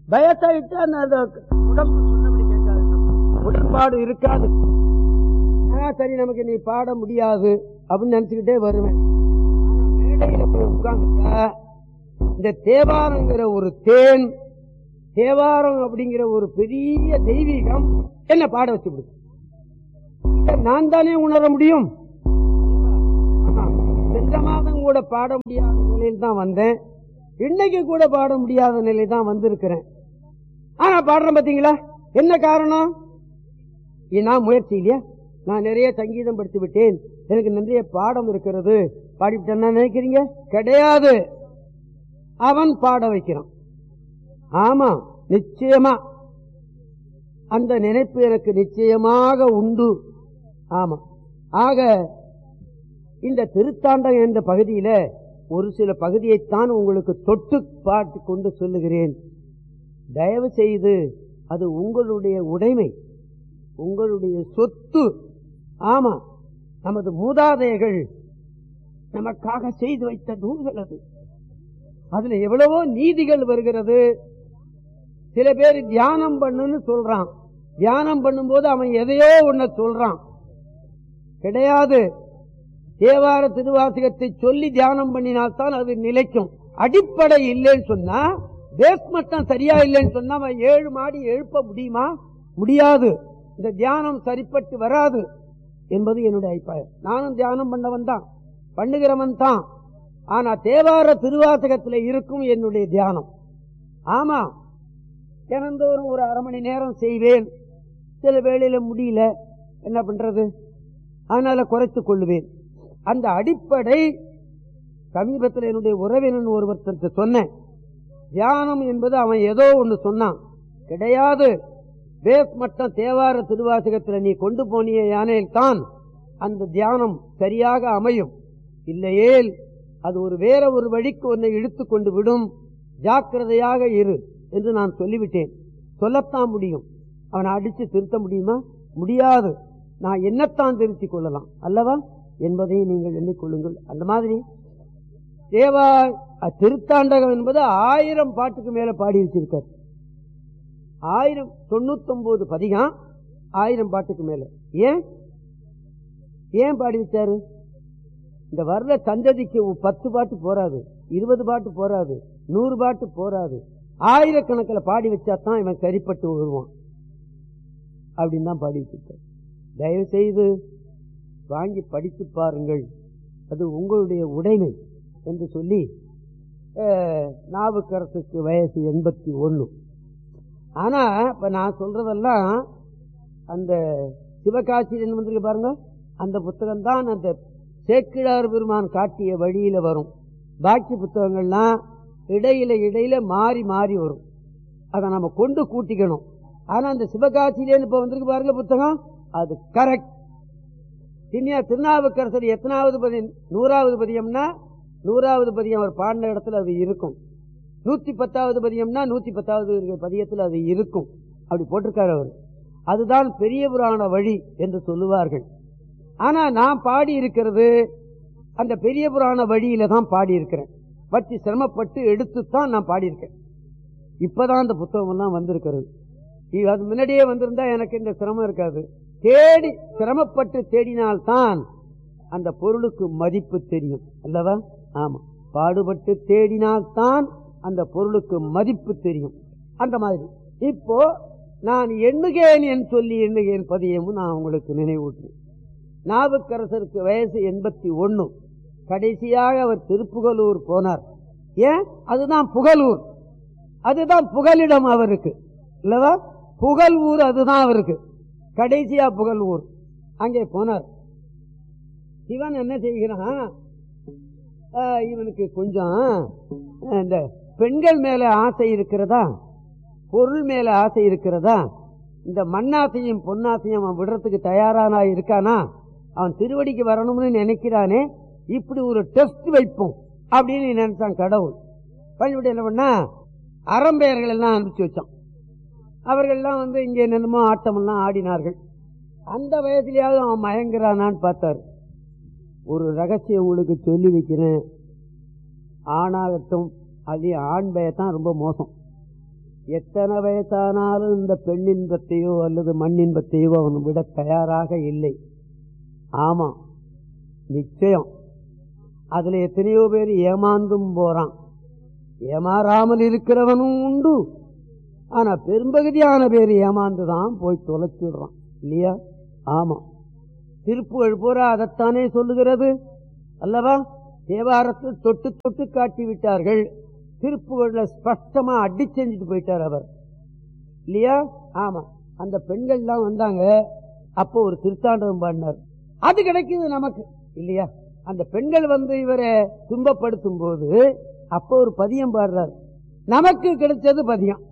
வயசாயிட்டா நான் அந்த உடம்பு சொன்னபடி கேட்காது உடன்பாடு இருக்காது ஆ, சரி நமக்கு நீ பாட முடியாது அப்படின்னு நினைச்சுக்கிட்டே வருவேன் ஆனா மேடையில போய் உட்கார்ந்துட்டா இந்த தேவாரங்கிற ஒரு தேன் தேவாரம் அப்படிங்கிற ஒரு பெரிய தெய்வீகம் என்ன பாட வச்சு விடுது இதை நான் தானே உணர முடியும் சென்ற மாதம் கூட பாட முடியாத நிலையில் தான் வந்தேன் இன்னைக்கு கூட பாட முடியாத நிலையில் தான் வந்திருக்கிறேன் ஆனா பாடுறேன் பாத்தீங்களா என்ன காரணம் இது நான் முயற்சி இல்லையா நான் நிறைய சங்கீதம் படித்து விட்டேன் எனக்கு நிறைய பாடம் இருக்கிறது பாடிவிட்டேன்னா நினைக்கிறீங்க கிடையாது அவன் பாட வைக்கிறான் ஆமா நிச்சயமா அந்த நினைப்பு எனக்கு நிச்சயமாக உண்டு ஆமா ஆக இந்த திருத்தாண்டம் என்ற பகுதியில ஒரு சில பகுதியைத்தான் உங்களுக்கு தொட்டு பாட்டு கொண்டு சொல்லுகிறேன் தயவு செய்து அது உங்களுடைய உடைமை உங்களுடைய சொத்து ஆமா நமது மூதாதையர்கள் நமக்காக செய்து வைத்த நூல்கள் அது அதுல எவ்வளவோ நீதிகள் வருகிறது சில பேர் தியானம் பண்ணுன்னு சொல்றான் தியானம் பண்ணும்போது அவன் எதையோ ஒன்ன சொல்றான் கிடையாது தேவார திருவாசகத்தை சொல்லி தியானம் பண்ணினால்தான் அது நிலைக்கும் அடிப்படை இல்லைன்னு சொன்னா பேஸ் மட்டம் சரியா இல்லைன்னு சொன்னா அவன் ஏழு மாடி எழுப்ப முடியுமா முடியாது இந்த தியானம் சரிப்பட்டு வராது என்பது என்னுடைய அபிப்பிராயம் நானும் தியானம் பண்ணவன் தான் பண்ணுகிறவன் தான் ஆனா தேவார திருவாசகத்தில் இருக்கும் என்னுடைய தியானம் ஆமா தினந்தோறும் ஒரு அரை மணி நேரம் செய்வேன் சில வேளையில முடியல என்ன பண்றது அதனால குறைத்துக் கொள்ளுவேன் அந்த அடிப்படை சமீபத்தில் என்னுடைய உறவினன் ஒருவர்கிட்ட சொன்னேன் தியானம் என்பது அவன் ஏதோ ஒன்னு சொன்னான் கிடையாது பேஸ் மட்டம் தேவார திருவாசகத்தில் நீ கொண்டு போனிய யானையில் தான் அந்த தியானம் சரியாக அமையும் இல்லையேல் அது ஒரு வேற ஒரு வழிக்கு உன்னை இழுத்து கொண்டு விடும் ஜாக்கிரதையாக இரு என்று நான் சொல்லிவிட்டேன் சொல்லத்தான் முடியும் அவனை அடிச்சு திருத்த முடியுமா முடியாது நான் என்னத்தான் திருத்திக் கொள்ளலாம் அல்லவா என்பதையும் நீங்கள் எண்ணிக்கொள்ளுங்கள் அந்த மாதிரி தேவா அ, திருத்தாண்டகம் என்பது ஆயிரம் பாட்டுக்கு மேல பாடி வச்சிருக்கார் ஆயிரம் தொண்ணூத்தி ஒன்பது பதிகம் ஆயிரம் பாட்டுக்கு மேல ஏன் ஏன் பாடி வச்சாரு இந்த வர்ற சந்ததிக்கு ஒரு பத்து பாட்டு போராது இருபது பாட்டு போராது நூறு பாட்டு போராது ஆயிரக்கணக்கில் பாடி வச்சா தான் இவன் சரிப்பட்டு வருவான் அப்படின்னு தான் பாடி வச்சிருக்கார் தயவு செய்து வாங்கி படித்து பாருங்கள் அது உங்களுடைய உடைமை என்று சொல்லி அஹ், நாவுக்கரசுக்கு வயசு எண்பத்தி ஒன்று ஆனா இப்ப நான் சொல்றதெல்லாம் அந்த சிவகாசிரியன் வந்திருக்கு பாருங்க அந்த புத்தகம் தான் அந்த சேக்கிழார் பெருமான் காட்டிய வழியில வரும் பாக்கி புத்தகங்கள்லாம் இடையில இடையில மாறி மாறி வரும் அதை நம்ம கொண்டு கூட்டிக்கணும் ஆனா அந்த சிவகாசியிலேன்னு இப்ப வந்திருக்கு பாருங்க புத்தகம் அது கரெக்ட் திண்ணியா திருநாவுக்கரசர் எத்தனாவது பதியம் நூறாவது பதியம்னா நூறாவது பதியம் அவர் பாடின இடத்துல அது இருக்கும் நூத்தி பத்தாவது பதியம்னா நூத்தி பத்தாவது இருக்கிற பதியத்தில் அது இருக்கும் அப்படி போட்டிருக்காரு அவர் அதுதான் பெரிய புராண வழி என்று சொல்லுவார்கள் ஆனா நான் பாடி இருக்கிறது அந்த பெரிய புராண வழியில தான் பாடி இருக்கிறேன் வச்சு சிரமப்பட்டு எடுத்துத்தான் நான் பாடியிருக்கேன் இப்பதான் அந்த புத்தகம் எல்லாம் வந்திருக்கிறது இது அது முன்னாடியே வந்திருந்தா எனக்கு இந்த சிரமம் இருக்காது தேடி சிரமப்பட்டு தேடினால்தான் அந்த பொருளுக்கு மதிப்பு தெரியும் அல்லவா ஆமா பாடுபட்டு தேடினால்தான் அந்த பொருளுக்கு மதிப்பு தெரியும் அந்த மாதிரி இப்போ நான் எண்ணுகேன் என் சொல்லி எண்ணுகேன் பதியமும் நான் உங்களுக்கு நினைவூட்டுறேன் நாவுக்கரசருக்கு வயசு எண்பத்தி ஒன்னு கடைசியாக அவர் திருப்புகலூர் போனார் ஏன் அதுதான் புகழூர் அதுதான் புகலிடம் அவருக்கு இல்லவா புகழ் ஊர் அதுதான் அவருக்கு கடைசியா புகழ் ஊர் அங்கே போனார் சிவன் என்ன செய்கிறான் ஆஹ், இவனுக்கு கொஞ்சம் ஆஹ், இந்த பெண்கள் மேல ஆசை இருக்கிறதா பொருள் மேல ஆசை இருக்கிறதா இந்த மண்ணாசையும் பொன்னாசையும் அவன் விடுறதுக்கு தயாரானா இருக்கானா அவன் திருவடிக்கு வரணும்னு நினைக்கிறானே இப்படி ஒரு டெஸ்ட் வைப்போம் அப்படின்னு நினைச்சான் கடவுள் பண்ணிவிட்டு என்ன பண்ணா அறம்பெயர்கள் எல்லாம் அனுப்பிச்சு வச்சான் அவர்கள்லாம் வந்து இங்கே என்னமோ ஆட்டமெல்லாம் ஆடினார்கள் அந்த வயசுலயாவது அவன் மயங்குறானான்னு பார்த்தாரு ஒரு ரகசியம் உங்களுக்கு சொல்லி வைக்கிறேன் ஆணாகட்டும் அது ஆண் பெயர் தான் ரொம்ப மோசம் எத்தனை வயசானாலும் இந்த பெண்ணின்பத்தையோ அல்லது மண்ணின்பத்தையோ அவன் விட தயாராக இல்லை ஆமா நிச்சயம் அதுல எத்தனையோ பேர் ஏமாந்தும் போறான் ஏமாறாமல் இருக்கிறவனும் உண்டு ஆனா பெரும்பகுதியான பேர் ஏமாந்துதான் போய் தொலைச்சிடுறான் இல்லையா ஆமா திருப்புகழ் பூரா அதைத்தானே சொல்லுகிறது அல்லவா தேவாரத்தில் தொட்டு தொட்டு காட்டி விட்டார்கள் திருப்புகழ்ல ஸ்பஷ்டமா அடி செஞ்சுட்டு போயிட்டார் அவர் இல்லையா ஆமா அந்த பெண்கள் எல்லாம் வந்தாங்க அப்போ ஒரு திருத்தாண்டவம் பாடினார் அது கிடைக்குது நமக்கு இல்லையா அந்த பெண்கள் வந்து இவரை துன்பப்படுத்தும் போது அப்போ ஒரு பதியம் பாடுறார் நமக்கு கிடைச்சது பதியம்